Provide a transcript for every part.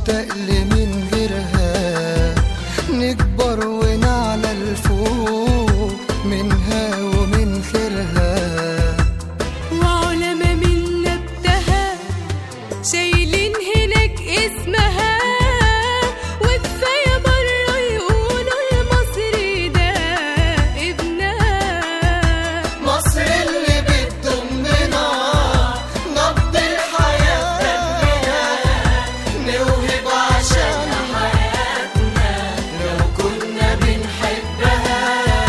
نشتاق لمن غيرها نكبر ونعلى الفوق منها ومن خيرها وعلماء من نبتها شايلين هناك اسمها وكفاية بره يقولوا المصري ده ابنها مصر اللي بتضمنا نبض الحياة دمنا نوهب عشان حياتنا لو كنا بنحبها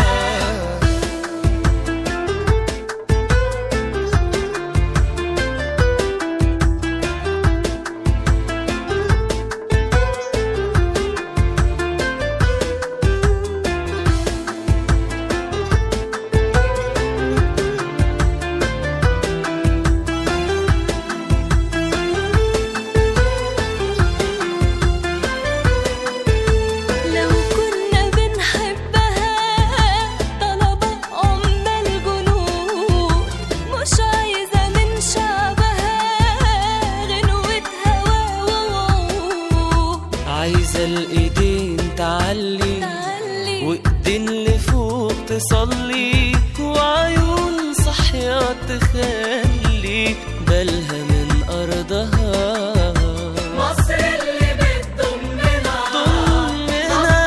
لو كنا بنحبها طلبة أم الجنود مش عايزة من شعبها غنوة هوا ووعود عايزة الإيدين تعلي تعلي وإيدين لفوق تصلي وعيون صحية تخلي بالها من أرضها مصر اللي بتضمنا ضمنا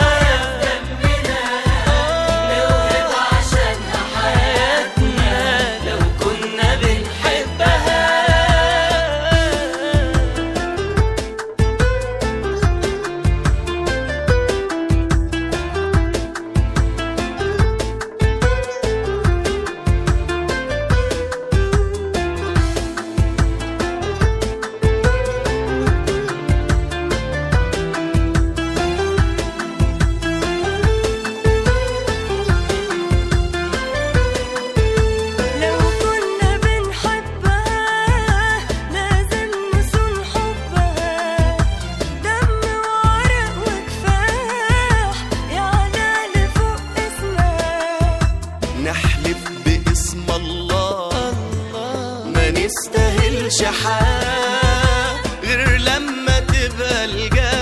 نوهب عشانها حياتنا لو كنا بنحبها لو كنا بنحبها لازم نصون حبها دم وعرق وكفاح يعلى لفوق اسمها نحلف باسم الله ما نستاهلش حاجة غير لما تبقى الجنة